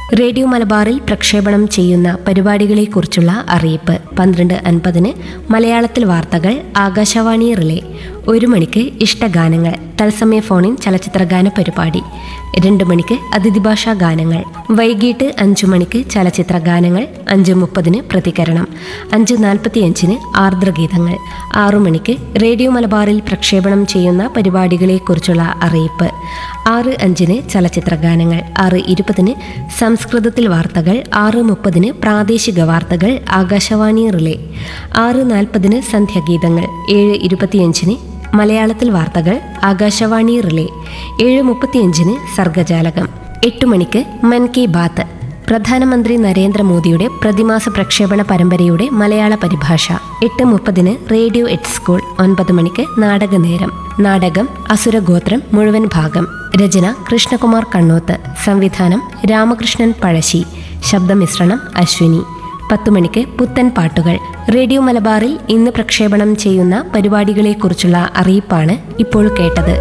radio മലബാറിൽ പ്രക്ഷേപണം ചെയ്യുന്ന പരിപാടികളെക്കുറിച്ചുള്ള അറിയിപ്പ് പന്ത്രണ്ട് അൻപതിന് മലയാളത്തിൽ വാർത്തകൾ ആകാശവാണി റിലേ ഒരു മണിക്ക് ഇഷ്ടഗാനങ്ങൾ തത്സമയ ഫോണിൻ ചലച്ചിത്രഗാന പരിപാടി രണ്ട് മണിക്ക് അതിഥിഭാഷാ ഗാനങ്ങൾ വൈകിട്ട് അഞ്ചു മണിക്ക് ചലച്ചിത്ര ഗാനങ്ങൾ അഞ്ച് മുപ്പതിന് പ്രതികരണം അഞ്ച് നാൽപ്പത്തിയഞ്ചിന് ആർദ്രഗീതങ്ങൾ ആറു മണിക്ക് റേഡിയോ മലബാറിൽ പ്രക്ഷേപണം ചെയ്യുന്ന പരിപാടികളെക്കുറിച്ചുള്ള അറിയിപ്പ് ആറ് അഞ്ചിന് ചലച്ചിത്ര ഗാനങ്ങൾ ആറ് ഇരുപതിന് സംസ്കൃതത്തിൽ വാർത്തകൾ ആറ് മുപ്പതിന് പ്രാദേശിക വാർത്തകൾ ആകാശവാണി റിലേ ആറ് നാൽപ്പതിന് സന്ധ്യാഗീതങ്ങൾ ഏഴ് ഇരുപത്തിയഞ്ചിന് മലയാളത്തിൽ വാർത്തകൾ ആകാശവാണി റിലേ ഏഴ് മുപ്പത്തിയഞ്ചിന് സർഗജാലകം എട്ട് മണിക്ക് മൻ കി ബാത്ത് പ്രധാനമന്ത്രി നരേന്ദ്രമോദിയുടെ പ്രതിമാസ പ്രക്ഷേപണ പരമ്പരയുടെ മലയാള പരിഭാഷ എട്ട് മുപ്പതിന് റേഡിയോ എറ്റ് സ്കൂൾ ഒൻപത് മണിക്ക് നാടകനേരം നാടകം അസുരഗോത്രം മുഴുവൻ ഭാഗം രചന കൃഷ്ണകുമാർ കണ്ണോത്ത് സംവിധാനം രാമകൃഷ്ണൻ പഴശ്ശി ശബ്ദമിശ്രണം അശ്വിനി പത്തു മണിക്ക് പുത്തൻ പാട്ടുകൾ റേഡിയോ മലബാറിൽ ഇന്ന് പ്രക്ഷേപണം ചെയ്യുന്ന പരിപാടികളെക്കുറിച്ചുള്ള അറിയിപ്പാണ് ഇപ്പോൾ കേട്ടത്